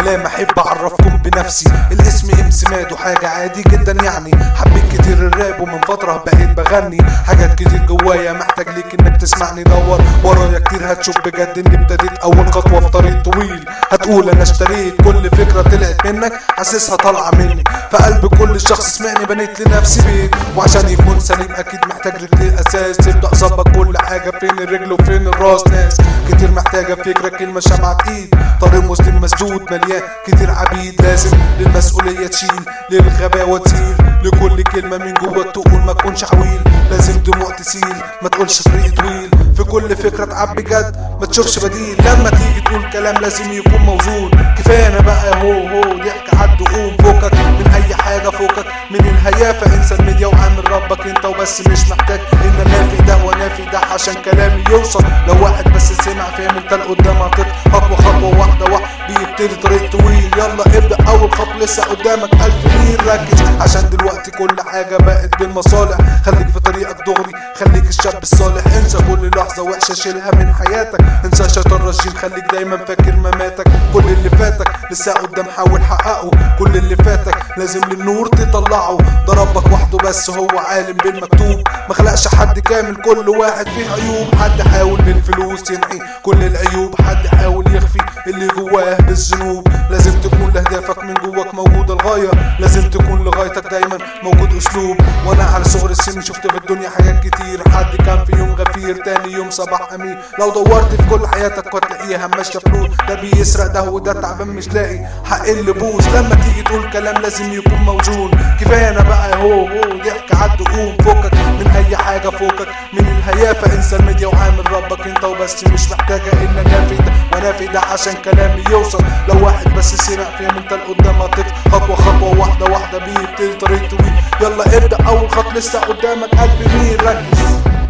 كلام احب اعرفكم بنفسي الاسم ام سماد وحاجة عادي جدا يعني حبيت كتير الراب ومن فترة بقيت بغني حاجات كتير جوايا محتاج ليك انك تسمعني دور ورايا كتير هتشوف بجد اني ابتديت اول خطوة في طريق طويل هتقول انا اشتريت كل فكرة طلعت منك حاسسها طالعة مني فقلب كل شخص سمعني بنيت لنفسي بيت وعشان يكون سليم اكيد محتاج رجل اساس تبدا اظبط كل حاجة فين الرجل وفين الراس ناس كتير محتاجة فكرة كلمة شمعة ايد طريق مسلم مسدود مليان كتير عبيد لازم للمسؤولية تشيل للغباوة تسيل لكل كلمة من جواك تقول ما تكونش عويل لازم دموع تسيل ما تقولش طريق طويل في كل فكرة تعبي جد ما تشوفش بديل لما تيجي تقول كلام لازم يكون موزون كفاية انا بقى هو هو ضحك عد قوم فوقك من اي حاجة فوقك من الهيافة انسى الميديا وعامل ربك انت وبس مش محتاج ان انا في ده وانا في ده عشان كلامي يوصل لو واحد بس سمع فاهم انت لقدام هتط خطوة خطوة واحدة واحدة بيبتدي طريق طويل يلا ابدأ اول خطوة لسه قدامك الف ميل ركز عشان دلوقتي كل حاجة بقت بالمصالح خليك في طريقك دغري خليك الشاب الصالح انسى كل لحظة وحشة شيلها من حياتك انسى شيطان رجيم خليك دايما فاكر مماتك كل اللي فاتك لسه قدام حاول حققه كل اللي فاتك لازم للنور تطلعه ده ربك وحده بس هو عالم بالمكتوب ما خلقش حد كامل كل واحد فيه عيوب حد حاول بالفلوس ينحي كل العيوب حد حاول يخفي اللي جواه بالذنوب لازم تكون لهدفك من جواك موجود الغاية لازم تكون لغايتك دايما موجود اسلوب وانا على صغر السن شفت في الدنيا حاجات كتير حد كان في يوم غفير تاني يوم صباح امين لو دورت في كل حياتك هتلاقيها ماشيه فلوس ده بيسرق ده وده تعبان مش لاقي حق اللي بوس لما تيجي تقول كلام لازم يكون موزون كفايه انا بقى هو هو ضحك عد قوم فوقك من اي حاجه فوقك من الهيافه انسى الميديا وعامل ربك انت وبس مش محتاجه ان انا في ده وانا في ده عشان كلامي يوصل لو واحد بس سمع فاهم انت لقدام هتط خطوه خطوه واحده واحده بيبتدي طريق طويل يلا ابدا اول خط لسه قدامك قلب مين ركز